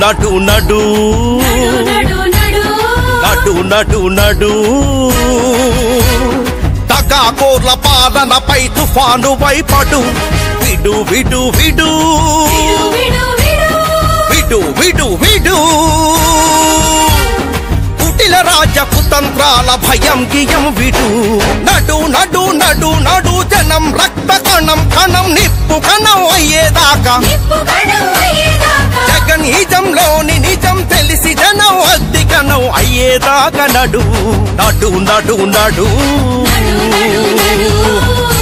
నడు నడు నడు నడు నడు నడు నడు తగాకోర్ల పాలనపై తుఫాను వైపడు విడు విడు విడు విడు విడు విడు విడు విడు కుటిల రాజ కుతంత్రాల భయం గియం విడు నడు నడు నడు నడు జనం రక్త కణం కణం నిప్పు కణం అయ్యేదాకా నిప్పు కణం అయ్యేదాకా జగనీజంలోని నిజం తెలిసి జనం అద్ది కణం అయ్యేదాకా నడు నడు నడు నడు నడు నడు నడు